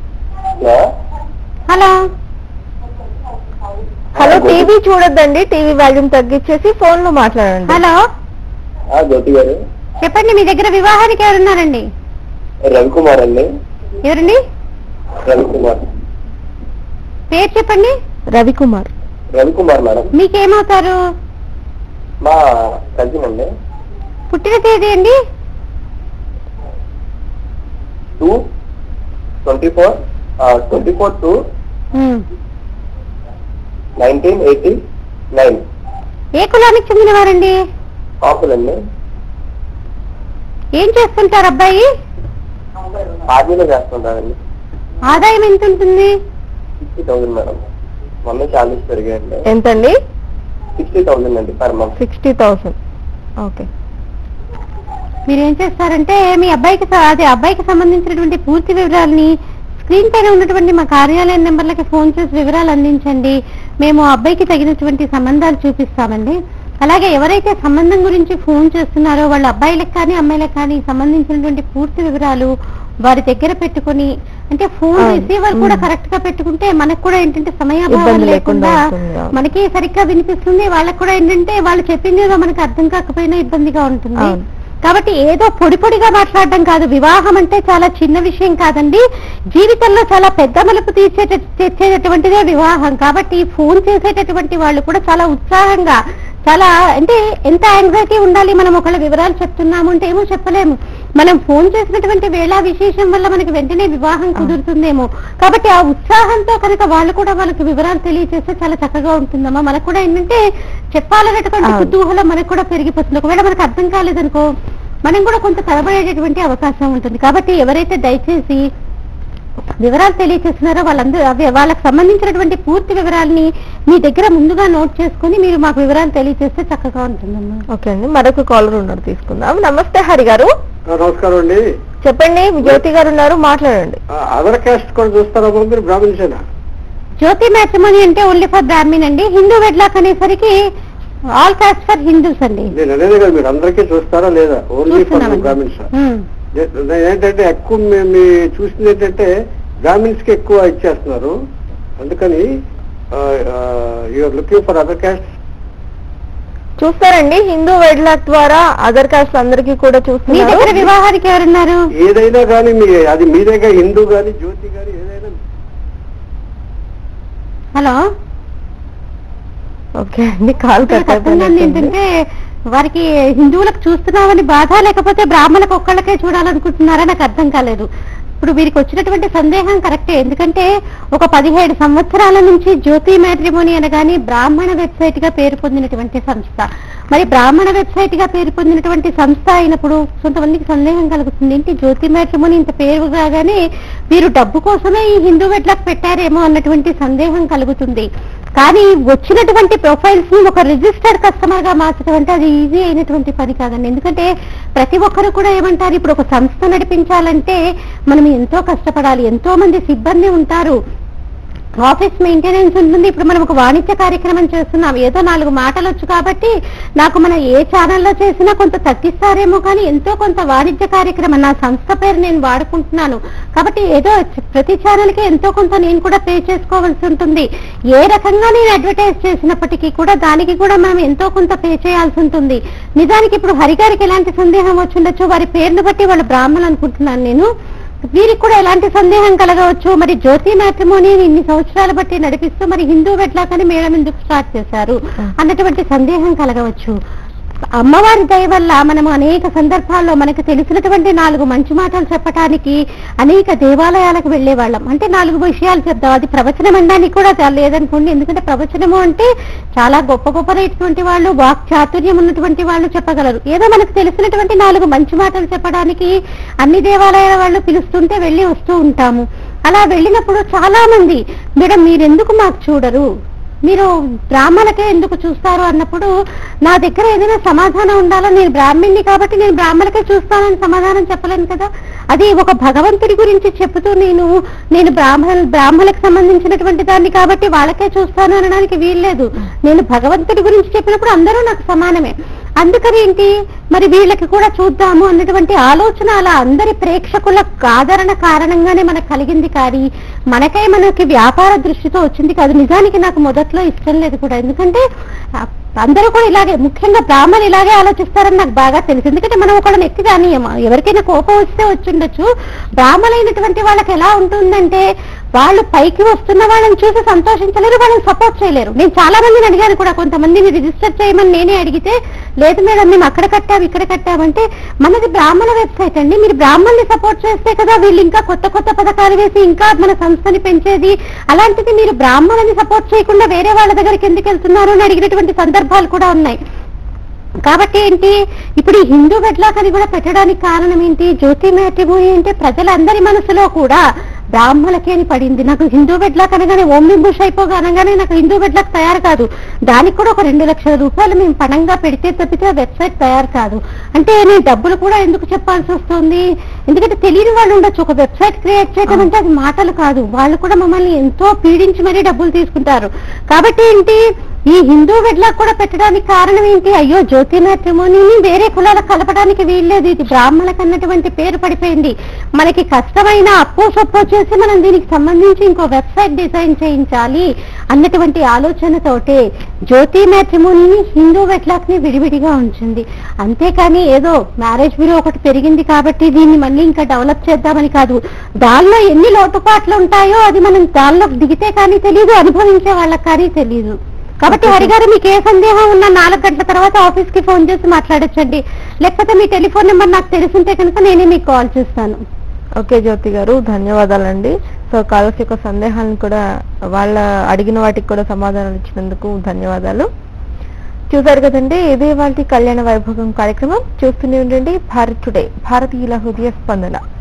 హలో హలో టీవీ చూడొద్దండి టీవీ వాల్యూమ్ తగ్గించేసి ఫోన్ లో మాట్లాడండి హలో జ్యోతి గారు చెప్పండి మీ దగ్గర వివాహానికి ఎవరున్నారండి రవికుమార్ అండి ఎవరండి రవికుమార్ పేరు చెప్పండి రవికుమార్ రవికుమార్ మేడం మీకేమవుతారు మా కజిన్ అండి పుట్టిన తేదీ అండి two twenty four twenty four two um. Nineteen eighty nine ఏ కులానికి చెందినవారండి కాపులండి ఏం చేస్తుంటారు అబ్బాయి ఆర్మీలో చేస్తుంటారండి ఆదాయం ఎంత ఉంటుంది సిక్స్టీ థౌసండ్ మేడం మొన్న చాలీస్ పెరిగాయండి ఎంతండి సిక్స్టీ థౌసండ్ అండి per month sixty thousand okay మీరు ఏం చేస్తారంటే మీ అబ్బాయికి స- అదే అబ్బాయికి సంబంధించినటువంటి పూర్తి వివరాలని స్క్రీన్ పైన ఉన్నటువంటి మా కార్యాలయం నెంబర్లకి ఫోన్ చేసి వివరాలు అందించండి మేము ఆ అబ్బాయికి తగినటువంటి సంబంధాలు చూపిస్తామండి అలాగే ఎవరైతే సంబంధం గురించి ఫోన్ చేస్తున్నారో వాళ్ళ అబ్బాయిలకు కానీ అమ్మాయిలకు కానీ సంబంధించినటువంటి పూర్తి వివరాలు వారి దగ్గర పెట్టుకొని అంటే ఫోన్ అవును. రిసీవర్ కూడా మ్మ్. కరెక్ట్ గా పెట్టుకుంటే మనకు కూడా ఏంటంటే సమయాభావం ఇబ్బంది లేకుండా లేకుండా ఉంటుంది, అవును. మనకి సరిగ్గా వినిపిస్తుంది వాళ్ళకు కూడా ఏంటంటే వాళ్ళు చెప్పింది ఏదో మనకు అర్థం కాకపోయినా ఇబ్బందిగా ఉంటుంది అవును. కాబట్టి ఏదో పొడి పొడిగా మాట్లాడడం కాదు వివాహం అంటే చాలా చిన్న విషయం కాదండి జీవితంలో చాలా పెద్ద మలుపు తీర్చే తెచ్చేటటువంటిదే వివాహం కాబట్టి ఫోన్ చేసేటటువంటి వాళ్ళు కూడా చాలా ఉత్సాహంగా చాలా అంటే ఎంత యాంగ్జైటీ ఉండాలి మనం ఒకళ్ళ వివరాలు చెప్తున్నాము అంటే ఏమో చెప్పలేము మనం ఫోన్ చేసినటువంటి వేళ విశేషం వల్ల మనకి వెంటనే వివాహం కుదురుతుందేమో కాబట్టి ఆ ఉత్సాహంతో కనుక వాళ్ళు కూడా వాళ్ళకి వివరాలు తెలియజేస్తే చాలా చక్కగా ఉంటుందమ్మా మనకు కూడా ఏంటంటే చెప్పాలనేటువంటి అవును. కుతూహలం మనకు కూడా పెరిగిపోతుంది ఒకవేళ మనకు అర్థం కాలేదనుకో మనం కూడా కొంత తడబడేటటువంటి అవకాశం ఉంటుంది కాబట్టి ఎవరైతే దయచేసి వివరాలు తెలియచేస్తున్నారో వాళ్ళందరూ అవి వాళ్ళకి సంబంధించినటువంటి పూర్తి వివరాలని మీ దగ్గర ముందుగా నోట్ చేసుకుని మీరు మాకు వివరాలు తెలియజేస్తే చక్కగా ఉంటుందమ్మా ఓకే అండి మరొక కాలర్ ఉన్నారు తీసుకుందాం నమస్తే హరి గారు నమస్కారం అండి చెప్పండి జ్యోతి గారు ఉన్నారు మాట్లాడండి అదర్ క్యాస్ట్ కూడా చూస్తారా బాబు మీరు బ్రాహ్మణ్సేనా జ్యోతి మ్యాట్రిమోని అంటే ఓన్లీ ఫర్ బ్రాహ్మణ్ అండి హిందూ వెడ్లాక్ అనేసరికి ఆల్ కాస్ట్ ఫర్ హిందూస్ అండి నేను అనేది కదా మీరు అందరికీ చూస్తారా లేదా ఓన్లీ ఫర్ చూస్తున్నామండి. బ్రాహ్మణ్స్ ఉమ్. ఏంటంటే ఎక్కువ మేము మీ చూసింది ఏంటంటే బ్రాహ్మిన్స్ కి ఎక్కువ ఇచ్చేస్తున్నారు అందుకని you are looking for other caste చూస్తారండి హిందూ వెడ్లాక్ ద్వారా అదర్ కాస్ట్ అందరికీ కూడా మీ దగ్గర చూస్తున్నారు వివాహానికి ఎవరున్నారు ఏదైనా కానీ మీ అది మీదేగా హిందూ కానీ జ్యోతి కానీ ఏదైనా హలో ఓకే అండి కాల్ ఇక్కడ కట్ కష్టంగా ఉంది ఏంటంటే వారికి హిందువులకు చూస్తున్నామని బాధ లేకపోతే బ్రాహ్మణులకు ఒక్కళ్ళకే చూడాలనుకుంటున్నారా నాకు అర్థం కాలేదు ఇప్పుడు వీరికి వచ్చినటువంటి సందేహం కరెక్టే ఎందుకంటే ఒక పదిహేడు సంవత్సరాల నుంచి జ్యోతి మ్యాట్రిమోని అనగాని బ్రాహ్మణ వెబ్సైట్ గా పేరు పొందినటువంటి సంస్థ మరి బ్రాహ్మణ వెబ్సైట్ గా పేరు పొందినటువంటి సంస్థ అయినప్పుడు కొంతమందికి సందేహం కలుగుతుంది ఏంటి జ్యోతి మ్యాట్రిమోని ఇంత పేరు రాగానే వీరు డబ్బు కోసమే ఈ హిందూ వెడ్లకు పెట్టారేమో అన్నటువంటి సందేహం కలుగుతుంది కానీ వచ్చినటువంటి ప్రొఫైల్స్ ని ఒక రిజిస్టర్డ్ కస్టమర్ గా మార్చడం అంటే అది ఈజీ అయినటువంటి పని కాదండి ఎందుకంటే ప్రతి ఒక్కరు కూడా ఏమంటారు ఇప్పుడు ఒక సంస్థ నడిపించాలంటే మనం ఎంతో కష్టపడాలి ఎంతో మంది సిబ్బంది ఉంటారు ఆఫీస్ మెయింటెనెన్స్ ఉంటుంది ఇప్పుడు మనం ఒక వాణిజ్య కార్యక్రమం చేస్తున్నాం ఏదో నాలుగు మాటలు వచ్చు కాబట్టి నాకు మన ఏ ఛానల్లో చేసినా కొంత తగ్గిస్తారేమో కానీ ఎంతో కొంత వాణిజ్య కార్యక్రమం నా సంస్థ పేరు నేను వాడుకుంటున్నాను కాబట్టి ఏదో చ- ప్రతి ఛానల్కి ఎంతో కొంత నేను కూడా పే చేసుకోవాల్సి ఉంటుంది ఏ రకంగా నేను అడ్వర్టైజ్ చేసినప్పటికీ కూడా దానికి కూడా మనం ఎంతో కొంత పే చేయాల్సి ఉంటుంది నిజానికి ఇప్పుడు హరిగారికి ఎలాంటి సందేహం వచ్చిండొచ్చు వారి పేరును బట్టి వాళ్ళు బ్రాహ్మణులు అనుకుంటున్నాను నేను వీరికి కూడా ఎలాంటి సందేహం కలగవచ్చు మరి జ్యోతి మ్యాట్రిమోని ఇన్ని సంవత్సరాలు బట్టి నడిపిస్తూ మరి హిందూ వెట్లాకని మేడం ఎందుకు స్టార్ట్ చేశారు అన్నటువంటి సందేహం కలగవచ్చు అమ్మవారి దయ వల్ల మనము అనేక సందర్భాల్లో మనకు తెలిసినటువంటి నాలుగు మంచి మాటలు చెప్పడానికి అనేక దేవాలయాలకు వెళ్లే వాళ్ళం అంటే నాలుగు విషయాలు చెప్దాం అది ప్రవచనం అనడానికి కూడా చాలా లేదనుకోండి ఎందుకంటే ప్రవచనము అంటే చాలా గొప్ప గొప్పనటువంటి వాళ్ళు వాక్ చాతుర్యం ఉన్నటువంటి వాళ్ళు చెప్పగలరు ఏదో మనకు తెలిసినటువంటి నాలుగు మంచి మాటలు చెప్పడానికి అన్ని దేవాలయాల వాళ్ళు పిలుస్తుంటే వెళ్ళి వస్తూ ఉంటాము అలా వెళ్ళినప్పుడు చాలా మంది మేడం మీరెందుకు మాకు చూడరు మీరు బ్రాహ్మణకే ఎందుకు చూస్తారు అన్నప్పుడు నా దగ్గర ఏదైనా సమాధానం ఉండాలో నేను బ్రాహ్మణ్ణి కాబట్టి నేను బ్రాహ్మణకే చూస్తానని సమాధానం చెప్పలేను కదా అది ఒక భగవంతుడి గురించి చెబుతూ నేను నేను బ్రాహ్మణ బ్రాహ్మణులకు సంబంధించినటువంటి దాన్ని కాబట్టి వాళ్ళకే చూస్తాను అనడానికి వీల్లేదు నేను భగవంతుడి గురించి చెప్పినప్పుడు అందరూ నాకు సమానమే అందుకని ఏంటి మరి వీళ్ళకి కూడా చూద్దాము అన్నటువంటి ఆలోచన అలా అందరి ప్రేక్షకుల ఆదరణ కారణంగానే మనకు కలిగింది కానీ మనకై మనకి వ్యాపార దృష్టితో వచ్చింది కాదు నిజానికి నాకు మొదట్లో ఇష్టం లేదు కూడా ఎందుకంటే ఆ, అందరూ కూడా ఇలాగే ముఖ్యంగా బ్రాహ్మణులు ఇలాగే ఆలోచిస్తారని నాకు బాగా తెలుసు ఎందుకంటే మనం ఒకళ్ళని ఎక్కి కానీయమా ఎవరికైనా కోపం వస్తే వచ్చిండొచ్చు బ్రాహ్మణులైనటువంటి వాళ్ళకి ఎలా ఉంటుందంటే వాళ్ళు పైకి వస్తున్న వాళ్ళని చూసి సంతోషించలేరు వాళ్ళని సపోర్ట్ చేయలేరు నేను చాలా మందిని అడిగాను కూడా కొంతమందిని రిజిస్టర్ చేయమని నేనే అడిగితే లేదు మేడం మేము అక్కడ కట్టాం ఇక్కడ కట్టామంటే మనది బ్రాహ్మణ వెబ్సైట్ అండి మీరు బ్రాహ్మణ్ని సపోర్ట్ చేస్తే కదా వీళ్ళు ఇంకా కొత్త కొత్త పథకాలు వేసి ఇంకా మన సంస్థని పెంచేది అలాంటిది మీరు బ్రాహ్మణుని సపోర్ట్ చేయకుండా వేరే వాళ్ళ దగ్గరికి ఎందుకు వెళ్తున్నారు అని అడిగినటువంటి సందర్భాలు కూడా ఉన్నాయి కాబట్టి ఏంటి ఇప్పుడు ఈ హిందూ వెడ్లాక్ అని కూడా పెట్టడానికి కారణం ఏంటి జ్యోతి మ్యాట్రిమోని అంటే ప్రజలందరి మనసులో కూడా బ్రాహ్మణులకి అని పడింది నాకు హిందూ వెడ్లాక్ అనగానే ఓం బింబుష్ అయిపోగా అనగానే నాకు హిందూ వెడ్లాక్ తయారు కాదు దానికి కూడా ఒక రెండు లక్షల రూపాయలు మేము పణంగా పెడితే తప్పితే వెబ్సైట్ తయారు కాదు అంటే నేను డబ్బులు కూడా ఎందుకు చెప్పాల్సి వస్తుంది ఎందుకంటే తెలియని వాళ్ళు ఉండొచ్చు ఒక వెబ్సైట్ క్రియేట్ చేయడం అంటే అది మాటలు కాదు వాళ్ళు కూడా మమ్మల్ని ఎంతో పీడించి మరీ డబ్బులు తీసుకుంటారు కాబట్టి ఏంటి ఈ హిందూ వెడ్లాక్ కూడా పెట్టడానికి కారణం ఏంటి అయ్యో జ్యోతి మ్యాట్రిమోనీని వేరే కులాలకు కలపడానికి వీల్లేదు ఇది బ్రాహ్మణులకు అన్నటువంటి పేరు పడిపోయింది మనకి కష్టమైన అప్పు సొప్పు చేసి మనం దీనికి సంబంధించి ఇంకో వెబ్సైట్ డిజైన్ చేయించాలి అన్నటువంటి ఆలోచనతోటే జ్యోతి మ్యాట్రిమోనీని హిందూ వెడ్లాక్ ని విడివిడిగా ఉంచింది అంతేకాని ఏదో మ్యారేజ్ బ్యూరో ఒకటి పెరిగింది కాబట్టి దీన్ని మళ్ళీ ఇంకా డెవలప్ చేద్దామని కాదు దానిలో ఎన్ని లోటుపాట్లు ఉంటాయో అది మనం దానిలో దిగితే కానీ తెలియదు అనుభవించే వాళ్ళకి కానీ తెలియదు కాబట్టి హరి గారు మీకు ఏ సందేహం ఉన్నా నాలుగు గంటల తర్వాత ఆఫీస్ కి ఫోన్ చేసి మాట్లాడొచ్చండి లేకపోతే మీ టెలిఫోన్ నెంబర్ నాకు తెలిసింటే కనుక నేనే మీకు కాల్ చేస్తాను ఓకే జ్యోతి గారు ధన్యవాదాలండి సో కాలర్స్ యొక్క సందేహాలను కూడా వాళ్ళ అడిగిన వాటికి కూడా సమాధానాలు ఇచ్చినందుకు ధన్యవాదాలు చూసారు కదండి ఇదే వాళ్ళ కళ్యాణ వైభోగం కార్యక్రమం చూస్తూనే ఉండండి భారత్ టుడే భారతీయుల హృదయ స్పందన